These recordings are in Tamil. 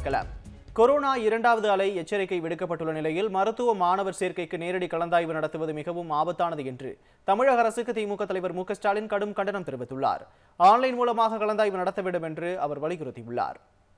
பார்க்கலாம் கொரோனா இரண்டாவது அலை எச்சரிக்கை விடுக்கப்பட்டுள்ள நிலையில் மருத்துவ மாணவர் சேர்க்கைக்கு நேரடி கலந்தாய்வு நடத்துவது மிகவும் ஆபத்தானது என்று தமிழக அரசுக்கு திமுக தலைவர் மு க ஸ்டாலின் கடும் கண்டனம் தெரிவித்துள்ளார் ஆன்லைன் மூலமாக கலந்தாய்வு நடத்த வேண்டும் என்று அவர் வலியுறுத்தியுள்ளார்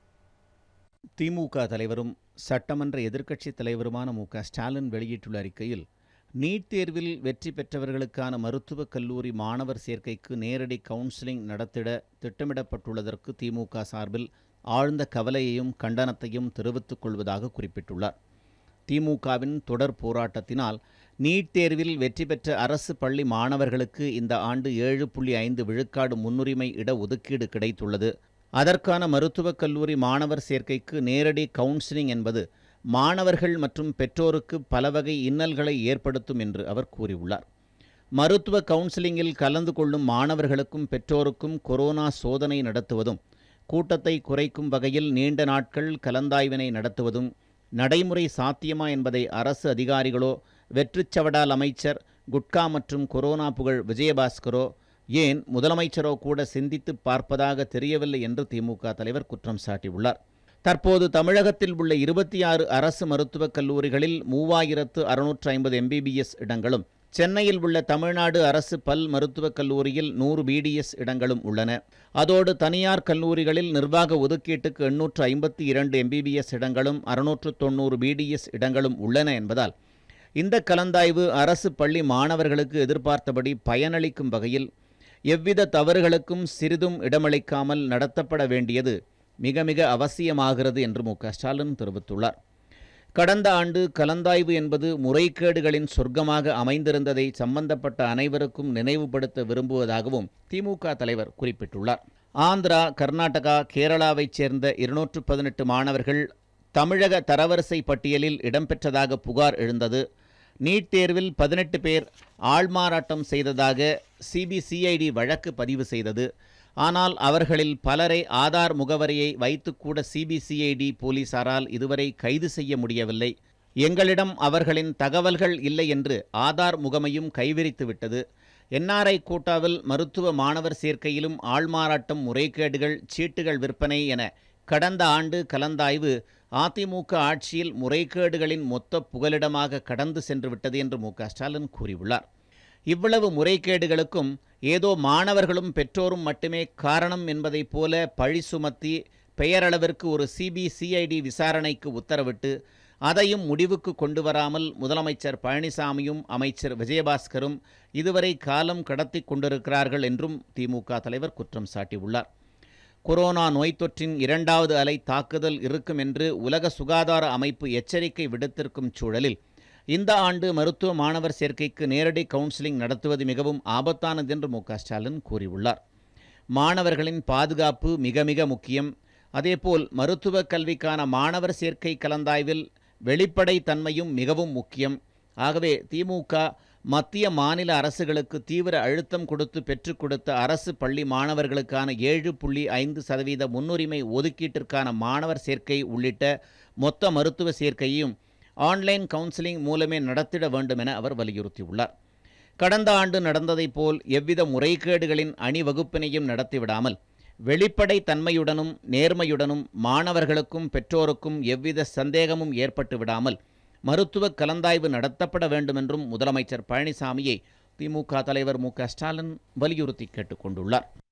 திமுக தலைவரும் சட்டமன்ற எதிர்க்கட்சித் தலைவருமான மு க ஸ்டாலின் வெளியிட்டுள்ள அறிக்கையில் நீட் தேர்வில் வெற்றி பெற்றவர்களுக்கான மருத்துவக் கல்லூரி மாணவர் சேர்க்கைக்கு நேரடி கவுன்சிலிங் நடத்திட திட்டமிடப்பட்டுள்ளதற்கு திமுக சார்பில் ஆழ்ந்த கவலையையும் கண்டனத்தையும் தெரிவித்துக் கொள்வதாக குறிப்பிட்டுள்ளார் திமுகவின் தொடர் போராட்டத்தினால் நீட் தேர்வில் வெற்றி பெற்ற அரசு பள்ளி மாணவர்களுக்கு இந்த ஆண்டு ஏழு புள்ளி ஐந்து விழுக்காடு முன்னுரிமை இட ஒதுக்கீடு கிடைத்துள்ளது அதற்கான மருத்துவக் கல்லூரி மாணவர் சேர்க்கைக்கு நேரடி கவுன்சிலிங் என்பது மாணவர்கள் மற்றும் பெற்றோருக்கு பல வகை இன்னல்களை ஏற்படுத்தும் என்று அவர் கூறியுள்ளார் மருத்துவ கவுன்சிலிங்கில் கலந்து கொள்ளும் மாணவர்களுக்கும் பெற்றோருக்கும் கொரோனா சோதனை நடத்துவதும் கூட்டத்தை குறைக்கும் வகையில் நீண்ட நாட்கள் கலந்தாய்வினை நடத்துவதும் நடைமுறை சாத்தியமா என்பதை அரசு அதிகாரிகளோ வெற்றுச்சவடால் அமைச்சர் குட்கா மற்றும் கொரோனா புகழ் விஜயபாஸ்கரோ ஏன் முதலமைச்சரோ கூட சிந்தித்து பார்ப்பதாக தெரியவில்லை என்று திமுக தலைவர் குற்றம் சாட்டியுள்ளார் தற்போது தமிழகத்தில் உள்ள இருபத்தி ஆறு அரசு மருத்துவக் கல்லூரிகளில் மூவாயிரத்து அறுநூற்று ஐம்பது எம்பிபிஎஸ் இடங்களும் சென்னையில் உள்ள தமிழ்நாடு அரசு பல் மருத்துவக் கல்லூரியில் நூறு பிடிஎஸ் இடங்களும் உள்ளன அதோடு தனியார் கல்லூரிகளில் நிர்வாக ஒதுக்கீட்டுக்கு எண்ணூற்று ஐம்பத்தி இரண்டு எம்பிபிஎஸ் இடங்களும் அறுநூற்று தொண்ணூறு பிடிஎஸ் இடங்களும் உள்ளன என்பதால் இந்த கலந்தாய்வு அரசு பள்ளி மாணவர்களுக்கு எதிர்பார்த்தபடி பயனளிக்கும் வகையில் எவ்வித தவறுகளுக்கும் சிறிதும் இடமளிக்காமல் நடத்தப்பட வேண்டியது மிக மிக அவசியமாகிறது என்று மு க ஸ்டாலின் தெரிவித்துள்ளார் கடந்த ஆண்டு கலந்தாய்வு என்பது முறைகேடுகளின் சொர்க்கமாக அமைந்திருந்ததை சம்பந்தப்பட்ட அனைவருக்கும் நினைவுபடுத்த விரும்புவதாகவும் திமுக தலைவர் குறிப்பிட்டுள்ளார் ஆந்திரா கர்நாடகா கேரளாவைச் சேர்ந்த இருநூற்று பதினெட்டு மாணவர்கள் தமிழக தரவரிசை பட்டியலில் இடம்பெற்றதாக புகார் எழுந்தது நீட் தேர்வில் பதினெட்டு பேர் ஆள்மாறாட்டம் செய்ததாக சிபிசிஐடி வழக்கு பதிவு செய்தது ஆனால் அவர்களில் பலரை ஆதார் முகவரியை வைத்துக்கூட சிபிசிஐடி போலீசாரால் இதுவரை கைது செய்ய முடியவில்லை எங்களிடம் அவர்களின் தகவல்கள் இல்லை என்று ஆதார் முகமையும் கைவிரித்து விட்டது என்ஆர்ஐ கோட்டாவில் மருத்துவ மாணவர் சேர்க்கையிலும் ஆள்மாறாட்டம் முறைகேடுகள் சீட்டுகள் விற்பனை என கடந்த ஆண்டு கலந்தாய்வு அதிமுக ஆட்சியில் முறைகேடுகளின் மொத்த புகலிடமாக கடந்து சென்று விட்டது என்று மு க ஸ்டாலின் கூறியுள்ளார் இவ்வளவு முறைகேடுகளுக்கும் ஏதோ மாணவர்களும் பெற்றோரும் மட்டுமே காரணம் என்பதைப் போல பழி சுமத்தி பெயரளவிற்கு ஒரு சிபிசிஐடி விசாரணைக்கு உத்தரவிட்டு அதையும் முடிவுக்கு கொண்டு வராமல் முதலமைச்சர் பழனிசாமியும் அமைச்சர் விஜயபாஸ்கரும் இதுவரை காலம் கடத்தி கொண்டிருக்கிறார்கள் என்றும் திமுக தலைவர் குற்றம் சாட்டியுள்ளார் கொரோனா நோய் தொற்றின் இரண்டாவது அலை தாக்குதல் இருக்கும் என்று உலக சுகாதார அமைப்பு எச்சரிக்கை விடுத்திருக்கும் சூழலில் இந்த ஆண்டு மருத்துவ மாணவர் சேர்க்கைக்கு நேரடி கவுன்சிலிங் நடத்துவது மிகவும் ஆபத்தானது என்று மு க ஸ்டாலின் கூறியுள்ளார் மாணவர்களின் பாதுகாப்பு மிக மிக முக்கியம் அதேபோல் மருத்துவ கல்விக்கான மாணவர் சேர்க்கை கலந்தாய்வில் வெளிப்படை தன்மையும் மிகவும் முக்கியம் ஆகவே திமுக மத்திய மாநில அரசுகளுக்கு தீவிர அழுத்தம் கொடுத்து பெற்றுக் கொடுத்த அரசு பள்ளி மாணவர்களுக்கான ஏழு புள்ளி ஐந்து சதவீத முன்னுரிமை ஒதுக்கீட்டிற்கான மாணவர் சேர்க்கை உள்ளிட்ட மொத்த மருத்துவ சேர்க்கையையும் ஆன்லைன் கவுன்சிலிங் மூலமே நடத்திட வேண்டும் என அவர் வலியுறுத்தியுள்ளார் கடந்த ஆண்டு நடந்ததைப் போல் எவ்வித முறைகேடுகளின் அணிவகுப்பினையும் நடத்திவிடாமல் வெளிப்படை தன்மையுடனும் நேர்மையுடனும் மாணவர்களுக்கும் பெற்றோருக்கும் எவ்வித சந்தேகமும் ஏற்பட்டு விடாமல் மருத்துவ கலந்தாய்வு நடத்தப்பட வேண்டும் என்றும் முதலமைச்சர் பழனிசாமியை திமுக தலைவர் மு க ஸ்டாலின் வலியுறுத்தி கேட்டுக்கொண்டுள்ளார்